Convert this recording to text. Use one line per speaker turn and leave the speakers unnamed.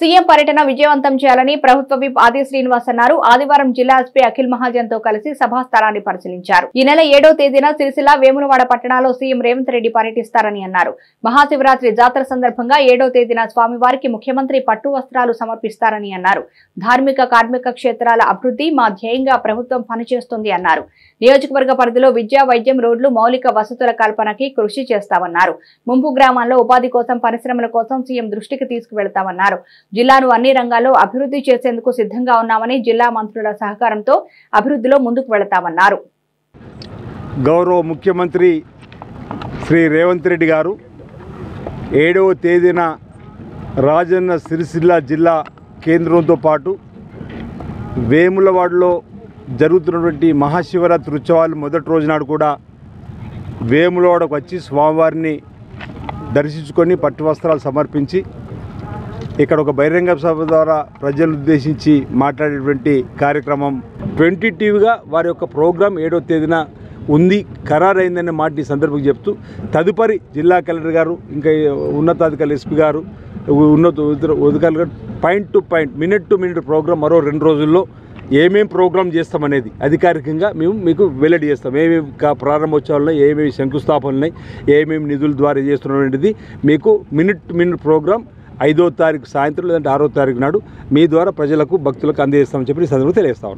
CM పర్యటన విజయవంతం చేయాలని ప్రభుత్వ విప్ ఆది శ్రీనివాస్ అన్నారు ఆదివారం జిల్లా ఎస్పీ అఖిల్ మహాజన్ తో కలిసి సభా స్థలాన్ని పరిశీలించారు ఈ నెల ఏడో తేదీన సిరిసిల్ల వేములవాడ పట్టణాల్లో సీఎం రేవంత్ రెడ్డి పర్యటిస్తారని అన్నారు మహాశివరాత్రి జాతర సందర్భంగా ఏడో తేదీన స్వామివారికి ముఖ్యమంత్రి పట్టు వస్త్రాలు సమర్పిస్తారని అన్నారు ధార్మిక కార్మిక క్షేత్రాల అభివృద్ధి మా ధ్యేయంగా ప్రభుత్వం పనిచేస్తుంది అన్నారు నియోజకవర్గ పరిధిలో విద్యా వైద్యం రోడ్లు మౌలిక వసతుల కల్పనకి కృషి చేస్తామన్నారు ముంపు గ్రామాల్లో ఉపాధి కోసం పరిశ్రమల కోసం సీఎం దృష్టికి తీసుకువెళతామన్నారు జిల్లాను అన్ని రంగాల్లో అభివృద్ధి చేసేందుకు సిద్ధంగా ఉన్నామని జిల్లా మంత్రుల సహకారంతో అభివృద్ధిలో ముందుకు వెళతామన్నారు
గౌరవ ముఖ్యమంత్రి శ్రీ రేవంత్ రెడ్డి గారు ఏడవ తేదీన రాజన్న సిరిసిల్ల జిల్లా కేంద్రంతో పాటు వేములవాడలో జరుగుతున్నటువంటి మహాశివరాత్రి ఉత్సవాలు మొదటి రోజు నాడు కూడా వేములవాడకు వచ్చి స్వామివారిని దర్శించుకొని పట్టు వస్త్రాలు సమర్పించి ఇక్కడ ఒక బహిరంగ సభ ద్వారా ప్రజలను ఉద్దేశించి మాట్లాడేటువంటి కార్యక్రమం ట్వంటీటీవ్గా వారి యొక్క ప్రోగ్రాం ఏడవ తేదీన ఉంది ఖరారైందనే మాట ఈ సందర్భంగా చెప్తూ తదుపరి జిల్లా కలెక్టర్ గారు ఇంకా ఉన్నతాధికారులు ఎస్పీ గారు ఉన్నత అధికారులు గారు point to point minute to minute program మరో రెండు రోజుల్లో ఏమేం ప్రోగ్రామ్ చేస్తామనేది అధికారికంగా మేము మీకు వెల్లడి చేస్తాం ఏమేమి కా- ప్రారంభోత్సవాలు ఉన్నాయి ఏమేమి శంకుస్థాపనలు ఉన్నాయి ఏమేమి నిధుల ద్వారా చేస్తున్నాం అనేది మీకు మినిట్ టు మినిట్ ప్రోగ్రామ్ ఐదో తారీఖు సాయంత్రం లేదంటే ఆరో తారీఖు నాడు మీ ద్వారా ప్రజలకు భక్తులకు అందజేస్తామని చెప్పి ఈ సందర్భంగా తెలియజేస్తాం